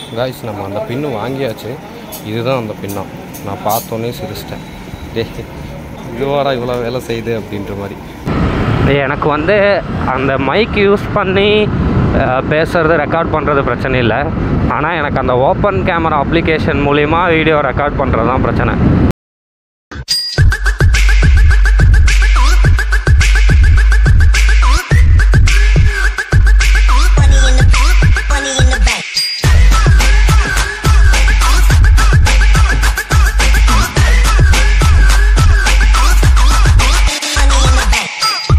Guys நம்ம அந்த பின்னு வாங்கியாச்சு இதுதான் அந்த பின்னா நான் பார்த்தோன்னே சிரிச்சிட்டேன் டே இதுவாடா இவ்வளோ வேலை செய்யுது அப்படின்ற மாதிரி எனக்கு வந்து அந்த மைக் யூஸ் பண்ணி அஹ், பேசுறது ரெக்கார்ட் பண்ணுறது பிரச்சனை இல்லை ஆனால் எனக்கு அந்த ஓப்பன் கேமரா அப்ளிகேஷன் மூலிமா வீடியோ ரெக்கார்ட் பண்ணுறது தான் பிரச்சனை Money in the bank, money in the bank. Money in the bank.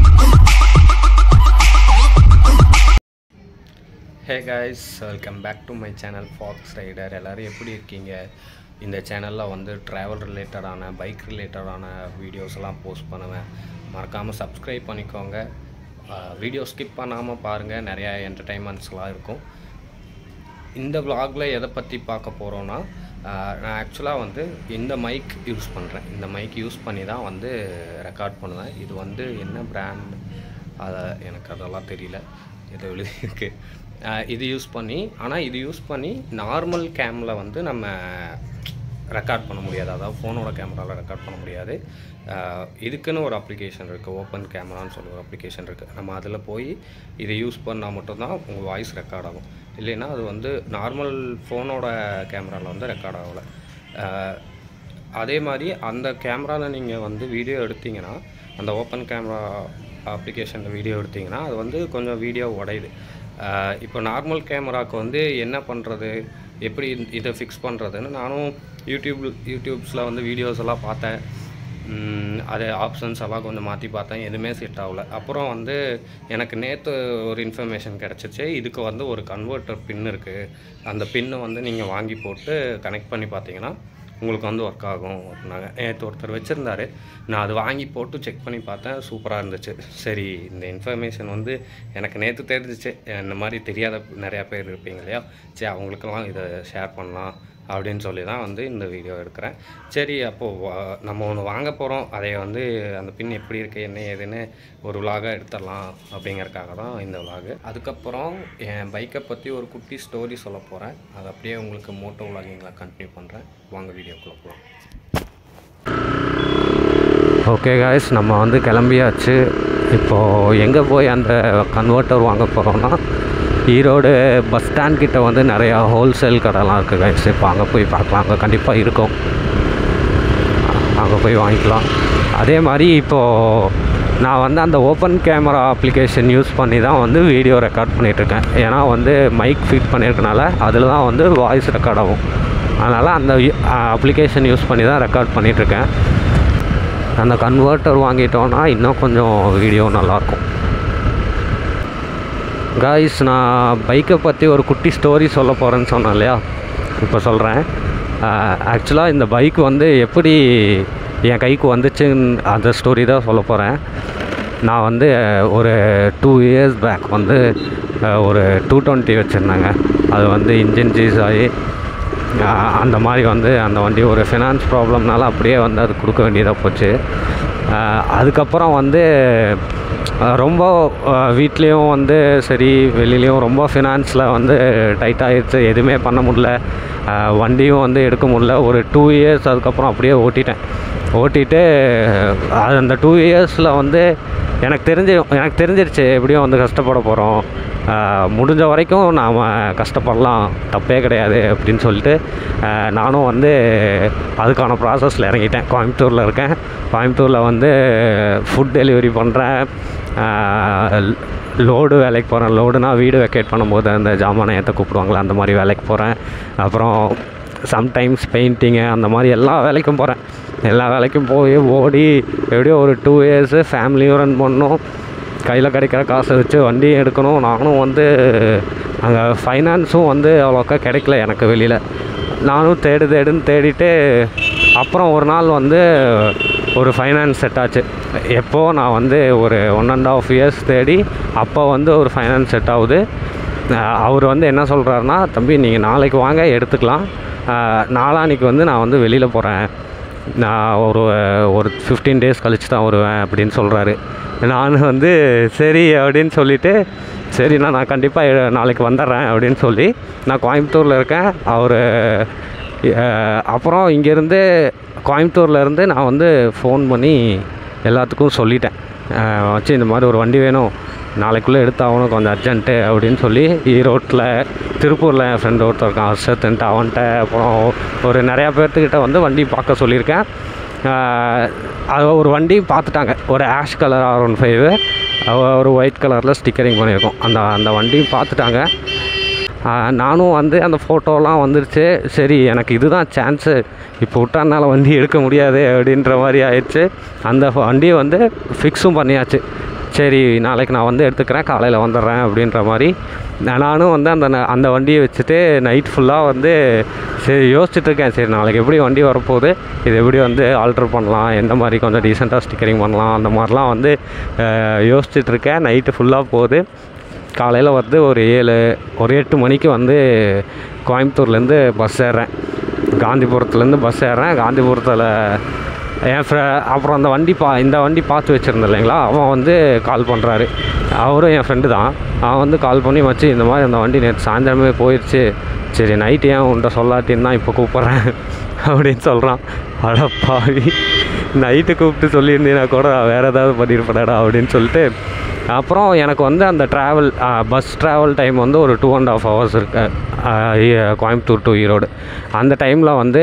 Hey guys welcome back to my channel Fox Rider எல்லோரும் எப்படி இருக்கீங்க இந்த சேனலில் வந்து ட்ராவல் ரிலேட்டடான பைக் ரிலேட்டடான வீடியோஸ் எல்லாம் போஸ்ட் பண்ணுவேன் மறக்காமல் சப்ஸ்கிரைப் பண்ணிக்கோங்க வீடியோ ஸ்கிப் பண்ணாமல் பாருங்கள் நிறையா என்டர்டைன்மெண்ட்ஸ்லாம் இருக்கும் இந்த vlogல எதை பற்றி பார்க்க போகிறோன்னா நான் ஆக்சுவலாக வந்து இந்த மைக் யூஸ் பண்ணுறேன் இந்த மைக் யூஸ் பண்ணி தான் வந்து ரெக்கார்ட் பண்ணுவேன் இது வந்து என்ன பிராண்ட் அதை எனக்கு அதெல்லாம் தெரியல இது எழுதியிருக்கு ஆஹ் இது யூஸ் பண்ணி ஆனால் இது யூஸ் பண்ணி நார்மல் கேமில் வந்து நம்ம ரெக்கார்ட் பண்ண முடியாது அதாவது ஃபோனோட கேமராவில் ரெக்கார்ட் பண்ண முடியாது ஆஹ் இதுக்குன்னு ஒரு அப்ளிகேஷன் இருக்குது ஓப்பன் கேமரான்னு சொல்லி ஒரு அப்ளிகேஷன் இருக்குது நம்ம அதில் போய் இதை யூஸ் பண்ணால் மட்டும்தான் உங்கள் வாய்ஸ் ரெக்கார்ட் ஆகும் இல்லைன்னா அது வந்து நார்மல் ஃபோனோட கேமராவில் வந்து ரெக்கார்ட் ஆகலை ஆஹ் அதே மாதிரி அந்த கேமராவில் நீங்கள் வந்து வீடியோ எடுத்தீங்கன்னா அந்த ஓப்பன் கேமரா அப்ளிகேஷனில் வீடியோ எடுத்தீங்கன்னா அது வந்து கொஞ்சம் வீடியோ உடையுது ஆஹ் இப்போ நார்மல் கேமராவுக்கு வந்து என்ன பண்ணுறது எப்படி இந்த- இதை ஃபிக்ஸ் பண்ணுறதுன்னு நானும் யூடியூப் யூடியூப்ஸில் வந்து வீடியோஸ் எல்லாம் பார்த்தேன் ம், அது ஆப்ஷன்ஸ் எல்லாம் கொஞ்சம் மாற்றி பார்த்தேன் எதுவுமே செட் ஆகல அப்புறம் வந்து எனக்கு நேற்று ஒரு இன்ஃபர்மேஷன் கிடச்சிச்சு இதுக்கு வந்து ஒரு கன்வெர்ட்டர் பின் இருக்குது அந்த பின்னை வந்து நீங்கள் வாங்கி போட்டு கனெக்ட் பண்ணி பார்த்தீங்கன்னா உங்களுக்கு வந்து ஒர்க் ஆகும் அப்படின்னாங்க நேற்று ஒருத்தர் வச்சுருந்தாரு நான் அது வாங்கி போட்டு செக் பண்ணி பார்த்தேன் சூப்பராக இருந்துச்சு சரி இந்த இன்ஃபர்மேஷன் வந்து எனக்கு நேற்று தெரிஞ்சிச்சு இந்த மாதிரி தெரியாத நிறையா பேர் இருப்பீங்க இல்லையா சரி அவங்களுக்கெல்லாம் இதை ஷேர் பண்ணலாம் அப்படின்னு சொல்லி தான் வந்து இந்த வீடியோ எடுக்கிறேன் சரி அப்போது நம்ம ஒன்று வாங்க போகிறோம் அதை வந்து அந்த பின் எப்படி இருக்குது என்ன ஏதுன்னு ஒரு விலாகாக எடுத்துடலாம் அப்படிங்கறக்காக தான் இந்த விலாகு அதுக்கப்புறம் என் பைக்கை பற்றி ஒரு குட்டி ஸ்டோரி சொல்ல போகிறேன் அது அப்படியே உங்களுக்கு மோட்டோ விலாகிங்கில் கண்டினியூ பண்ணுறேன் வாங்க வீடியோக்குள்ளே போகலாம் ஓகே காய்ஸ் நம்ம வந்து கிளம்பியாச்சு இப்போது எங்கே போய் அந்த கன்வெர்ட்டர் வாங்க போகிறோம்னா ஈரோடு பஸ் ஸ்டாண்ட் கிட்ட வந்து நிறையா ஹோல்சேல் கடைலாம் இருக்குது காய்ஸ் இப்போ அங்கே போய் பார்க்கலாம் அங்கே கண்டிப்பாக இருக்கும் அங்கே போய் வாங்கிக்கலாம் அதே மாதிரி இப்போது நான் வந்து அந்த ஓப்பன் கேமரா அப்ளிகேஷன் யூஸ் பண்ணி தான் வந்து வீடியோ ரெக்கார்ட் பண்ணிகிட்ருக்கேன் ஏன்னா வந்து மைக் ஃபிட் பண்ணியிருக்கனால அதில் தான் வந்து வாய்ஸ் ரெக்கார்ட் ஆகும் அதனால் அந்த அப்ளிகேஷன் யூஸ் பண்ணி தான் ரெக்கார்ட் பண்ணிகிட்ருக்கேன் அந்த கன்வெர்ட்டர் வாங்கிட்டோன்னா இன்னும் கொஞ்சம் வீடியோ நல்லாயிருக்கும் காய்ஸ் நான் பைக்கை பற்றி ஒரு குட்டி ஸ்டோரி சொல்ல போகிறேன்னு சொன்னேன் இல்லையா இப்போ சொல்கிறேன் ஆக்சுவலாக இந்த பைக் வந்து எப்படி என் கைக்கு வந்துச்சுன்னு அந்த ஸ்டோரி தான் சொல்ல போகிறேன் நான் வந்து ஒரு டூ இயர்ஸ் பேக் வந்து அஹ், ஒரு டூ டுவெண்ட்டி வச்சுருந்தாங்க அது வந்து இன்ஜின் சீஸ் ஆகி அஹ், அந்த மாதிரி வந்து அந்த வண்டி ஒரு ஃபினான்ஸ் ப்ராப்ளம்னால அப்படியே வந்து அது கொடுக்க வேண்டியதாக போச்சு அஹ், அதுக்கப்புறம் வந்து அஹ், ரொம்ப வீட்லேயும் வந்து சரி வெளிலேயும் ரொம்ப ஃபினான்ஸில் வந்து டைட் ஆகிடுச்சு எதுவுமே பண்ண முடியல அஹ், வண்டியும் வந்து எடுக்க முடியல ஒரு டூ இயர்ஸ் அதுக்கப்புறம் அப்படியே ஓட்டிட்டேன் ஓட்டிட்டு அது அந்த டூ இயர்ஸில் வந்து எனக்கு தெரிஞ்சு எனக்கு தெரிஞ்சிருச்சு எப்படியும் வந்து கஷ்டப்பட போகிறோம் முடிஞ்ச வரைக்கும் நாம் கஷ்டப்படலாம் தப்பே கிடையாது அப்படின்னு சொல்லிட்டு ஆஹ், நானும் வந்து அதுக்கான ப்ராசஸில் இறங்கிட்டேன் கோயம்புத்தூரில் இருக்கேன் கோயம்புத்தூரில் வந்து ஃபுட் டெலிவரி பண்ணுறேன் லோடு வேலைக்கு போகிறேன் லோடுனா வீடு வெக்கேட் பண்ணும்போது அந்த ஜாமானை ஏற்ற கூப்பிடுவாங்களே அந்த மாதிரி வேலைக்கு போகிறேன் அப்புறம் சம்டைம்ஸ் பெயிண்டிங்கு அந்த மாதிரி எல்லா வேலைக்கும் போகிறேன் எல்லா வேலைக்கும் போய் ஓடி எப்படியோ ஒரு டூ இயர்ஸு ஃபேமிலியும் ரன் பண்ணணும் கையில் கிடைக்கிற காசை வச்சு வண்டியும் எடுக்கணும் நானும் வந்து அங்கே ஃபைனான்ஸும் வந்து அவ்வளோக்கா கிடைக்கல எனக்கு வெளியில் நானும் தேடு தேடுன்னு தேடிட்டு அப்புறம் ஒரு நாள் வந்து ஒரு ஃபைனான்ஸ் செட் ஆச்சு எப்போ நான் வந்து ஒரு ஒன் அண்ட் ஆஃப் இயர்ஸ் தேடி அப்போ வந்து ஒரு ஃபைனான்ஸ் செட் ஆகுது அஹ் அவர் வந்து என்ன சொல்கிறாருன்னா தம்பி நீங்கள் நாளைக்கு வாங்க எடுத்துக்கலாம் அஹ் நாளான்னைக்கு வந்து நான் வந்து வெளியில் போகிறேன் நான் ஒரு ஒரு ஃபிஃப்டீன் டேஸ் கழிச்சு தான் வருவேன் அப்படின்னு சொல்கிறாரு நான் வந்து சரி அப்படின்னு சொல்லிவிட்டு சரிண்ணா நான் கண்டிப்பாக நாளைக்கு வந்துடுறேன் அப்படின்னு சொல்லி நான் கோயம்புத்தூரில் இருக்கேன் அவர் அப்புறம் இங்கேருந்து கோயம்புத்தூரில் இருந்து நான் வந்து ஃபோன் பண்ணி எல்லாத்துக்கும் சொல்லிட்டேன் அஹ், வச்சு இந்த மாதிரி ஒரு வண்டி வேணும் நாளைக்குள்ளே எடுத்தாகணும் கொஞ்சம் அர்ஜென்ட்டு அப்படின்னு சொல்லி ஈரோட்டில் திருப்பூரில் என் ஃப்ரெண்டு ஒருத்தர் இருக்கான் ஹர்ஷத்துன்ட்டு அவன்கிட்ட அப்புறம் ஒரு நிறையா பேர்த்துக்கிட்ட வந்து வண்டி பார்க்க சொல்லியிருக்கேன் ஆஹ் அது ஒரு வண்டி பார்த்துட்டாங்க ஒரு ash colour R one five ஒரு ஒயிட் கலரில் ஸ்டிக்கரிங் பண்ணியிருக்கோம் அந்த அந்த வண்டியும் பார்த்துட்டாங்க ஆஹ் நானும் வந்து அந்த ஃபோட்டோலாம் வந்துருச்சு சரி எனக்கு இதுதான் சான்ஸு இப்போ விட்டா என்னால் வண்டி எடுக்க முடியாது அப்படின்ற மாதிரி ஆயிடுச்சு அந்த வண்டியை வந்து ஃபிக்ஸும் பண்ணியாச்சு சரி நாளைக்கு நான் வந்து எடுத்துக்கிறேன் காலையில் வந்துடுறேன் அப்படின்ற மாதிரி நானும் வந்து அந்த ந- அந்த வண்டியை வச்சுட்டு நைட் ஃபுல்லாக வந்து சரி யோசிச்சுட்டு இருக்கேன் சரி நாளைக்கு எப்படி வண்டி வரப்போகுது இது எப்படி வந்து ஆல்ட்ரு பண்ணலாம் எந்த மாதிரி கொஞ்சம் டீசெண்டாக ஸ்டிக்கரிங் பண்ணலாம் அந்த மாதிரிலாம் வந்து அஹ், யோசிச்சுட்டு இருக்கேன் நைட்டு ஃபுல்லாக போகுது காலையில் வந்து ஒரு ஏழு ஒரு எட்டு மணிக்கு வந்து கோயம்புத்தூர்லேருந்து பஸ் ஏறுறேன் காந்திபுரத்துலேருந்து பஸ் ஏறுறேன் காந்திபுரத்தில் என் ஃப்ரெ அப்புறம் அந்த வண்டி பா இந்த வண்டி பார்த்து வச்சுருந்தேன் இல்லைங்களா அவன் வந்து கால் பண்ணுறாரு அவரும் என் ஃப்ரெண்டு தான் அவன் வந்து கால் பண்ணி வச்சு இந்த மாதிரி அந்த வண்டி நேற்று சாயந்தரமே போயிடுச்சு சரி நைட்டு ஏன் உன்ட்ட சொல்லாட்டின்னு தான் இப்போ கூப்பிட்றேன் அப்படின்னு சொல்கிறான் அட பாவி நைட்டு கூப்பிட்டு சொல்லியிருந்தீங்கன்னா கூட நான் வேறு ஏதாவது பண்ணியிருப்பேடா அப்படின்னு சொல்லிட்டு அப்புறம் எனக்கு வந்து அந்த ட்ராவல் பஸ் ட்ராவல் டைம் வந்து ஒரு டூ அண்ட் ஆஃப் ஹவர்ஸ் இருக்கு ஆஹ் ஈ- கோயம்புத்தூர் டு ஈரோடு அந்த டைமில் வந்து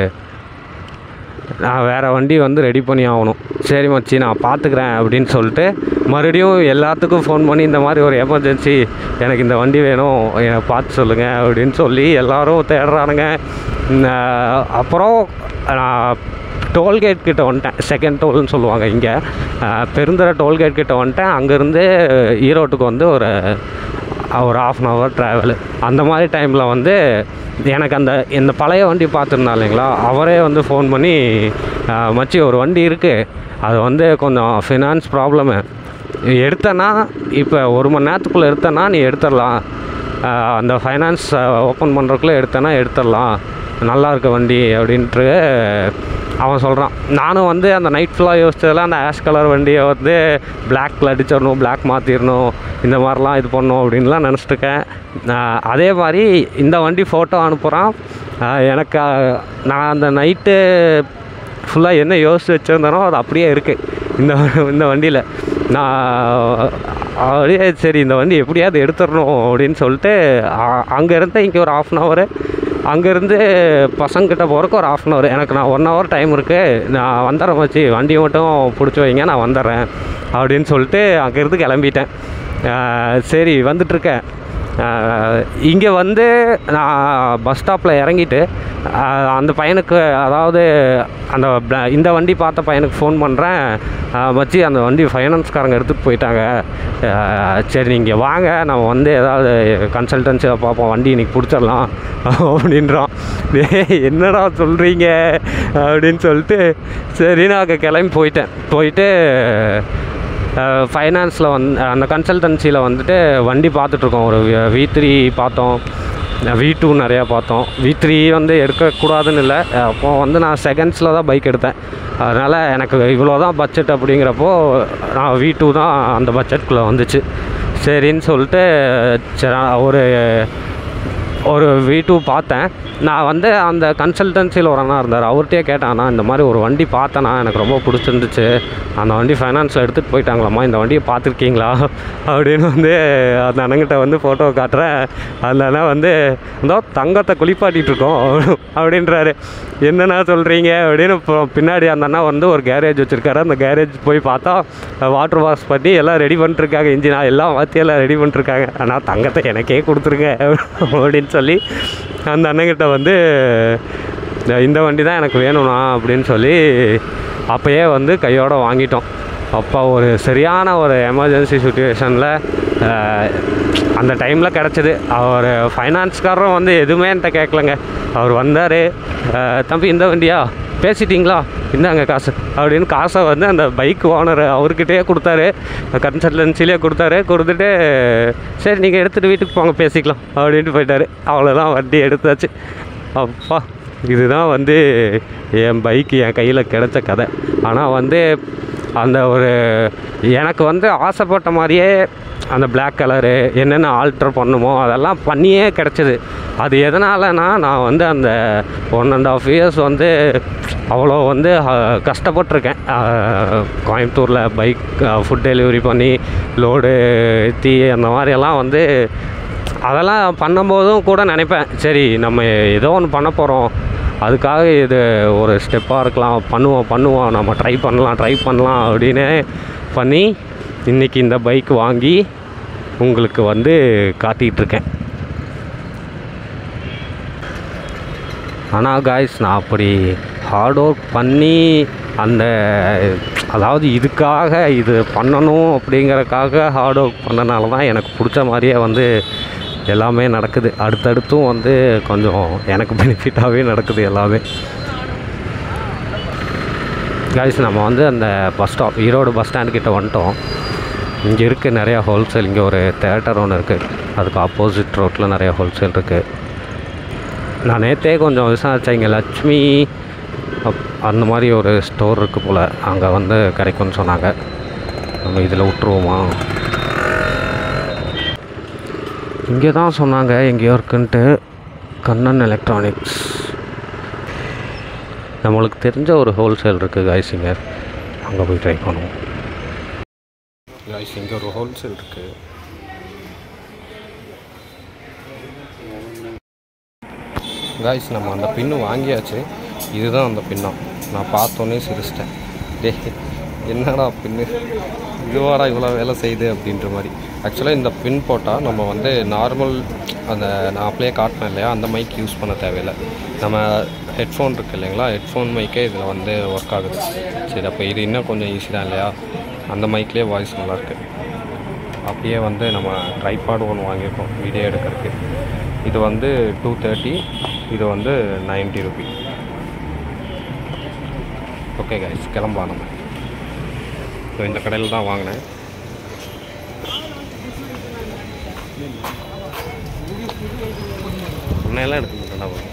நான் வேறு வண்டி வந்து ரெடி பண்ணி ஆகணும் சரி மச்சி நான் பார்த்துக்கிறேன் அப்படின்னு சொல்லிட்டு மறுபடியும் எல்லாத்துக்கும் ஃபோன் பண்ணி இந்த மாதிரி ஒரு எமர்ஜென்சி எனக்கு இந்த வண்டி வேணும் எனக்கு பார்த்து சொல்லுங்கள் அப்படின்னு சொல்லி எல்லாரும் தேடுறானுங்க ந- அப்புறம் நான் டோல்கேட் கிட்ட வந்துட்டேன் செகண்ட் டோல்னு சொல்லுவாங்க இங்கே பெருந்தர டோல்கேட் கிட்ட வந்துட்டேன் அங்கேருந்து ஈரோட்டுக்கு வந்து ஒரு ஒரு ஆஃப் அன் ஹவர் ட்ராவலு அந்த மாதிரி டைமில் வந்து எனக்கு அந்த இந்த பழைய வண்டி பார்த்துருந்தா இல்லைங்களா அவரே வந்து ஃபோன் பண்ணி "ஆஹ், மச்சி ஒரு வண்டி இருக்குது அது வந்து கொஞ்சம் ஃபினான்ஸ் ப்ராப்ளமு எடுத்தேன்னா இப்போ ஒரு மணி நேரத்துக்குள்ளே எடுத்தேன்னா நீ எடுத்துடலாம் ஆஹ், அந்த ஃபைனான்ஸ் ஓப்பன் பண்ணுறதுக்குள்ளே எடுத்தேன்னா எடுத்துடலாம் நல்லா இருக்க வண்டி அப்படின்ட்டு அவன் சொல்கிறான் நானும் வந்து அந்த நைட் ஃபுல்லாக யோசிச்சதில் அந்த ஆஷ் கலர் வண்டியை வந்து பிளாக்ல அடிச்சிடணும் பிளாக் மாற்றிடணும் இந்த மாதிரிலாம் இது பண்ணணும் அப்படின்லாம் நினச்சிட்ருக்கேன் அதே மாதிரி இந்த வண்டி ஃபோட்டோ அனுப்புகிறான் எனக்கு ஆஹ், நான் அந்த நைட்டு ஃபுல்லாக என்ன யோசிச்சு வச்சுருந்தேனோ அது அப்படியே இருக்குது இந்த இந்த வண்டியில் நான் அப்படியே சரி இந்த வண்டி எப்படியாவது எடுத்துடணும் அப்படின்னு சொல்லிட்டு அங்கேருந்து இங்கே ஒரு ஆஃப் அன் ஹவரு அங்கேருந்து பசங்கிட்ட போகிறக்கு ஒரு ஆஃப் அன் ஹவர் எனக்கு நான் ஒன் ஹவர் டைம் இருக்குது நான் வந்துடுறேன் மச்சி வண்டியை மட்டும் பிடிச்சி வைங்க நான் வந்துடுறேன் அப்படின்னு சொல்லிட்டு அங்கேருந்து கிளம்பிட்டேன் ஆஹ் சரி வந்துட்டுருக்கேன் இங்கே வந்து நான் பஸ் ஸ்டாப்பில் இறங்கிட்டு ஆஹ் அந்த பையனுக்கு அதாவது அந்த bla- இந்த வண்டி பார்த்த பையனுக்கு ஃபோன் பண்ணுறேன் மச்சி அந்த வண்டி ஃபைனான்ஸ்காரங்க எடுத்துகிட்டு போயிட்டாங்க ஆஹ் சரி நீங்கள் வாங்க நம்ம வந்து ஏதாவது கன்சல்டன்சியில் பார்ப்போம் வண்டி இன்னைக்கு பிடிச்சிடலாம் அப்படின்றான் டேய் என்னடா சொல்கிறீங்க அப்படின்னு சொல்லிட்டு சரி நான் அங்கே கிளம்பி போயிட்டேன் போயிட்டு ஃபைனான்ஸில் வந்து அந்த கன்சல்டன்சியில் வந்துட்டு வண்டி பார்த்துட்ருக்கோம் ஒரு வி த்ரீ பார்த்தோம் வி டூ நிறையா பார்த்தோம் வி த்ரீ வந்து எடுக்கக்கூடாதுன்னு இல்லை அப்போ வந்து நான் செகண்ட்ஸில் தான் பைக் எடுத்தேன் அதனால் எனக்கு இவ்வளோ தான் பட்ஜெட் அப்படிங்கிறப்போ நான் வி டூ தான் அந்த பட்ஜெட்குள்ளே வந்துச்சு சரின்னு சொல்லிட்டு சரி ஒரு ஒரு வி டூ பார்த்தேன் நான் வந்து அந்த கன்சல்டன்சியில் ஒரு அண்ணா இருந்தார் அவர்கிட்டயே கேட்டேன் இந்த மாதிரி ஒரு வண்டி பார்த்தேண்ணா எனக்கு ரொம்ப பிடிச்சிருந்துச்சு அந்த வண்டி ஃபைனான்ஸில் எடுத்துகிட்டு போயிட்டாங்களாம்மா இந்த வண்டியை பார்த்துருக்கீங்களா அப்படின்னு வந்து அந்த அண்ணங்கிட்ட வந்து ஃபோட்டோ காட்டுறேன் அந்த அண்ணா வந்து இதோ தங்கத்தை குளிப்பாட்டிட்டு இருக்கோம் அப்படின்றாரு என்னண்ணா சொல்கிறீங்க அப்படின்னு இப்போ பின்னாடி அந்த அண்ணா வந்து ஒரு கேரேஜ் வச்சுருக்காரு அந்த கேரேஜ் போய் பார்த்தா வாட்டர் வாஷ் பண்ணி எல்லாம் ரெடி பண்ணிட்டுருக்காங்க இன்ஜினா எல்லாம் மாற்றி எல்லாம் ரெடி பண்ணிட்டுருக்காங்க ஆனால் தங்கத்தை எனக்கே கொடுத்துருங்க அப்படின்னு சொல்லி அந்த அண்ணங்கிட்ட வந்து இந்த வண்டி தான் எனக்கு வேணும்ண்ணா அப்படின்னு சொல்லி அப்போயே வந்து கையோட வாங்கிட்டோம் அப்போ ஒரு சரியான ஒரு எமர்ஜென்சி சுச்சுவேஷனில் அந்த டைமில் கிடச்சிது அவர் ஃபைனான்ஸ்காரரும் வந்து எதுவுமே என்கிட்ட கேட்கலங்க அவர் வந்தார் தம்பி இந்த வண்டியா பேசிட்டீங்களா இந்தாங்க காசு அப்படின்னு காசை வந்து அந்த பைக் ஓனர் அவர்கிட்டயே கொடுத்தாரு கன்சல்டன்சிலே கொடுத்தாரு கொடுத்துட்டு சரி நீங்கள் எடுத்துகிட்டு வீட்டுக்கு போங்க பேசிக்கலாம் அப்படின்ட்டு போயிட்டாரு அவ்வளோதான் வண்டி எடுத்தாச்சு அப்பா இதுதான் வந்து என் பைக்கு என் கையில் கிடைச்ச கதை ஆனால் வந்து அந்த ஒரு எனக்கு வந்து ஆசைப்பட்ட மாதிரியே அந்த Black கலரு என்னென்ன ஆல்ட்ரு பண்ணுமோ அதெல்லாம் பண்ணியே கிடச்சிது அது எதனாலனா நான் வந்து அந்த ஒன் அண்ட் ஆஃப் இயர்ஸ் வந்து அவ்வளோ வந்து அஹ், கஷ்டப்பட்டிருக்கேன் அஹ், கோயம்புத்தூரில் பைக் ஃபுட் டெலிவரி பண்ணி லோடு ஏற்றி அந்த மாதிரியெல்லாம் வந்து அதெல்லாம் பண்ணும்போதும் கூட நினைப்பேன் சரி நம்ம ஏதோ ஒன்று பண்ண போகிறோம் அதுக்காக இது ஒரு ஸ்டெப்பாக இருக்கலாம் பண்ணுவோம் பண்ணுவோம் நம்ம ட்ரை பண்ணலாம் ட்ரை பண்ணலாம் அப்படின்னு பண்ணி இன்றைக்கி இந்த பைக் வாங்கி உங்களுக்கு வந்து காட்டிகிட்டு இருக்கேன் ஆனால் காய்ஸ் நான் அப்படி ஹார்ட் ஒர்க் பண்ணி அந்த அதாவது இதுக்காக இது பண்ணணும் அப்படிங்கறக்காக ஹார்ட் ஒர்க் பண்ணனால தான் எனக்கு பிடிச்ச மாதிரியே வந்து எல்லாமே நடக்குது அடுத்தடுத்தும் வந்து கொஞ்சம் எனக்கு பெனிஃபிட்டாகவே நடக்குது எல்லாமே காய்ஸ் நம்ம வந்து அந்த bus stop Erode bus stand கிட்ட வந்துட்டோம் இங்கே இருக்குது நிறையா ஹோல்சேல் இங்கே ஒரு தேட்டர் ஒன்று இருக்குது அதுக்கு ஆப்போசிட் ரோட்டில் நிறையா ஹோல்சேல் இருக்குது நான் நேற்றே கொஞ்சம் விசாரித்தேன் இங்கே லட்சுமி அப்- அந்த மாதிரி ஒரு ஸ்டோர் இருக்குது போல் அங்கே வந்து கிடைக்கும்னு சொன்னாங்க நம்ம இதில் விட்ருவோமா இங்கே தான் சொன்னாங்க எங்கேயோ இருக்குன்ட்டு கண்ணன் எலக்ட்ரானிக்ஸ் நம்மளுக்கு தெரிஞ்ச ஒரு ஹோல்சேல் இருக்குது காய்ஸ் இங்கே அங்கே போய் ட்ரை பண்ணுவோம் காய்ஸ் இங்கே ஒரு ஹோல்சேல் இருக்குது காய்ஸ் நம்ம அந்த பின்னு வாங்கியாச்சு இதுதான் அந்த பின்னம் நான் பார்த்தோன்னே சிரிச்சிட்டேன் டே என்னடா பின்னு இதுவாடா இவ்வளோ வேலை செய்யுது அப்படின்ற மாதிரி ஆக்சுவலாக இந்த பின் போட்டால் நம்ம வந்து நார்மல் அந்த நான் அப்படியே காட்டினேன் இல்லையா அந்த மைக் யூஸ் பண்ண தேவையில்லை நம்ம ஹெட்ஃபோன் இருக்குது இல்லைங்களா ஹெட்ஃபோன் மைக்கே இதில் வந்து ஒர்க் ஆகுது சரி அப்போ இது இன்னும் கொஞ்சம் ஈஸி தான் இல்லையா அந்த மைக்லேயே வாய்ஸ் நல்லாயிருக்கு அப்படியே வந்து நம்ம ட்ரைபாட் ஒன்று வாங்கியிருக்கோம் வீடியோ எடுக்கிறதுக்கு இது வந்து டூ தேர்ட்டி இது வந்து நைன்ட்டி ருபி ஓகே கைஸ் கிளம்பலாம் நம்ம ஸோ இந்த கடையில் தான் வாங்கினேன் உன்னையெல்லாம் எடுக்க மாட்டேன்டா bro.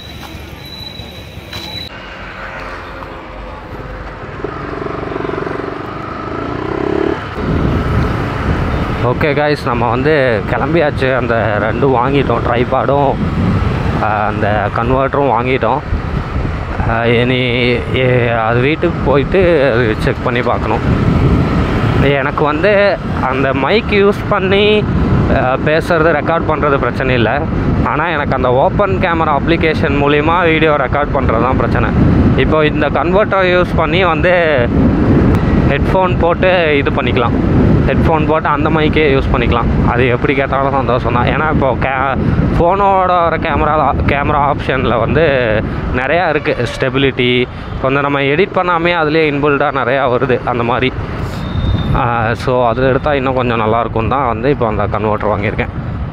ஓகே காய்ஸ் நம்ம வந்து கிளம்பியாச்சு அந்த ரெண்டும் வாங்கிட்டோம் ட்ரைபாடும் அந்த கன்வெர்ட்டரும் வாங்கிட்டோம் அஹ் இனி எ- அது வீட்டுக்கு போயிட்டு அது செக் பண்ணி பார்க்கணும் எனக்கு வந்து அந்த மைக் யூஸ் பண்ணி அஹ், பேசுறது ரெக்கார்ட் பண்ணுறது பிரச்சனை இல்லை ஆனால் எனக்கு அந்த ஓப்பன் கேமரா அப்ளிகேஷன் மூலிமா வீடியோ ரெக்கார்ட் பண்ணுறது தான் பிரச்சனை இப்போ இந்த கன்வெர்ட்டர் யூஸ் பண்ணி வந்து ஹெட்ஃபோன் போட்டு இது பண்ணிக்கலாம் ஹெட்ஃபோன் போட்டு அந்த மைக்கே யூஸ் பண்ணிக்கலாம் அது எப்படி கேட்டாலும் சந்தோஷம் தான் ஏன்னா இப்போ கே ஃபோனோட வர கேமரா கேமரா ஆப்ஷனில் வந்து நிறையா இருக்குது ஸ்டெபிலிட்டி கொஞ்சம் நம்ம எடிட் பண்ணாமே அதுலேயே இன்பில்டாக நிறையா வருது அந்த மாதிரி ஸோ அது எடுத்தால் இன்னும் கொஞ்சம் நல்லாயிருக்கும் தான் வந்து இப்போ அந்த கன்வெர்ட்டர் வாங்கியிருக்கேன்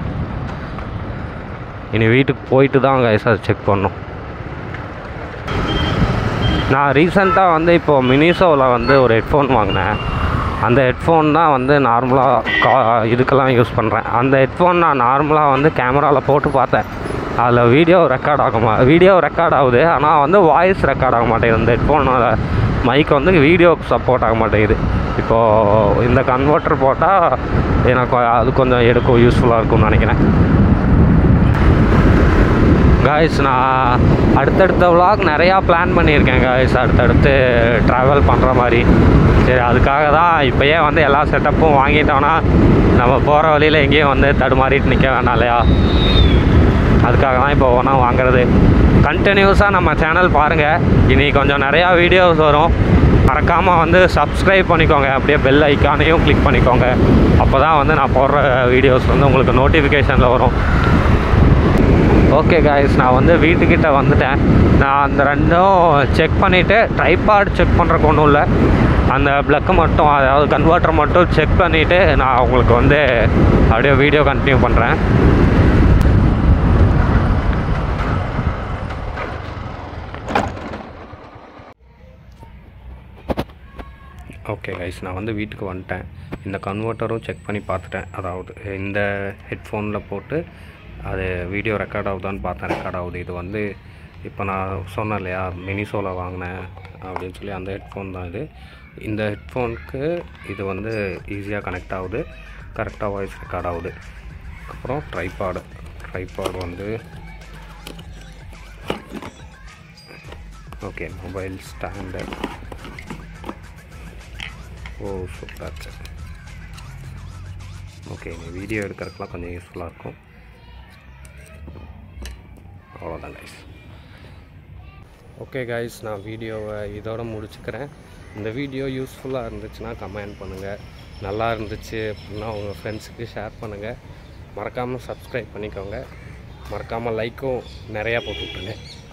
இனி வீட்டுக்கு போயிட்டு தான் கைஸ் அதை செக் பண்ணணும் நான் ரீசெண்டாக வந்து இப்போது மினிசோவில் வந்து ஒரு ஹெட்ஃபோன் வாங்கினேன் அந்த ஹெட்ஃபோன் தான் வந்து நார்மலாக கா இதுக்கெல்லாம் யூஸ் பண்ணுறேன் அந்த ஹெட்ஃபோன் நான் நார்மலாக வந்து கேமராவில் போட்டு பார்த்தேன் அதில் வீடியோ ரெக்கார்ட் ஆக மா வீடியோ ரெக்கார்ட் ஆகுது ஆனால் வந்து வாய்ஸ் ரெக்கார்ட் ஆக மாட்டேங்குது இந்த ஹெட்ஃபோனோட மைக் வந்து வீடியோக்கு சப்போர்ட் ஆக மாட்டேங்குது இப்போது இந்த கன்வெர்ட்டர் போட்டால் எனக்கு அது கொஞ்சம் எடுக்கும் யூஸ்ஃபுல்லாக இருக்கும்னு நினைக்கிறேன் காய்ஸ் நான் அடுத்தடுத்த vlog நிறையா பிளான் பண்ணியிருக்கேன் காய்ஸ் அடுத்தடுத்து ட்ராவல் பண்ணுற மாதிரி சரி அதுக்காக தான் இப்போயே வந்து எல்லா செட்டப்பும் வாங்கிட்டோன்னா நம்ம போகிற வழியில் எங்கேயும் வந்து தடுமாறிட்டு நிற்க வேணாம் இல்லையா அதுக்காக தான் இப்போ ஒன்றா வாங்குறது கண்டினியூஸாக நம்ம சேனல் பாருங்கள் இனி கொஞ்சம் நிறையா வீடியோஸ் வரும் மறக்காமல் வந்து சப்ஸ்கிரைப் பண்ணிக்கோங்க அப்படியே பெல் ஐக்கானையும் கிளிக் பண்ணிக்கோங்க அப்போ தான் வந்து நான் போடுற வீடியோஸ் வந்து உங்களுக்கு நோட்டிஃபிகேஷனில் வரும் ஓகே காய்ஸ் நான் வந்து வீட்டுக்கிட்ட வந்துட்டேன் நான் அந்த ரெண்டும் செக் பண்ணிவிட்டு ட்ரைபாட் செக் பண்ணுறக்கு ஒன்றும் இல்லை அந்த ப்ளக்கு மட்டும் அதாவது கன்வெர்ட்டர் மட்டும் செக் பண்ணிவிட்டு நான் உங்களுக்கு வந்து அப்படியே வீடியோ கண்டினியூ பண்ணுறேன் ஓகே கைஸ் நான் வந்து வீட்டுக்கு வந்துட்டேன் இந்த கன்வெர்ட்டரும் செக் பண்ணி பார்த்துட்டேன் அதாவது இந்த ஹெட்ஃபோனில் போட்டு அது வீடியோ ரெக்கார்ட் ஆகுதான்னு பார்த்தேன் ரெக்கார்ட் ஆகுது இது வந்து இப்போ நான் சொன்னேன் இல்லையா மினிசோவில் வாங்கினேன் அப்படின்னு சொல்லி அந்த ஹெட்ஃபோன் தான் இது இந்த ஹெட்ஃபோனுக்கு இது வந்து ஈஸியாக கனெக்ட் ஆகுது கரெக்டாக வாய்ஸ் ரெக்கார்ட் ஆகுது அப்புறம் ட்ரைபாடு ட்ரைபாடு வந்து ஓகே மொபைல் ஸ்டாண்டு ஓ சூப்பர் ஓகே நீ வீடியோ எடுக்கிறதுக்குலாம் கொஞ்சம் யூஸ்ஃபுல்லாக இருக்கும் அவ்வளோதான் கைஸ் ஓகே கைஸ் நான் வீடியோவை இதோட முடிச்சுக்கிறேன் இந்த வீடியோ யூஸ்ஃபுல்லாக இருந்துச்சுன்னா கமெண்ட் பண்ணுங்கள் நல்லா இருந்துச்சு அப்படின்னா உங்கள் ஃப்ரெண்ட்ஸுக்கு ஷேர் பண்ணுங்கள் மறக்காமல் சப்ஸ்கிரைப் பண்ணிக்கோங்க மறக்காமல் லைக்கும் நிறையா போட்டு விட்ருங்க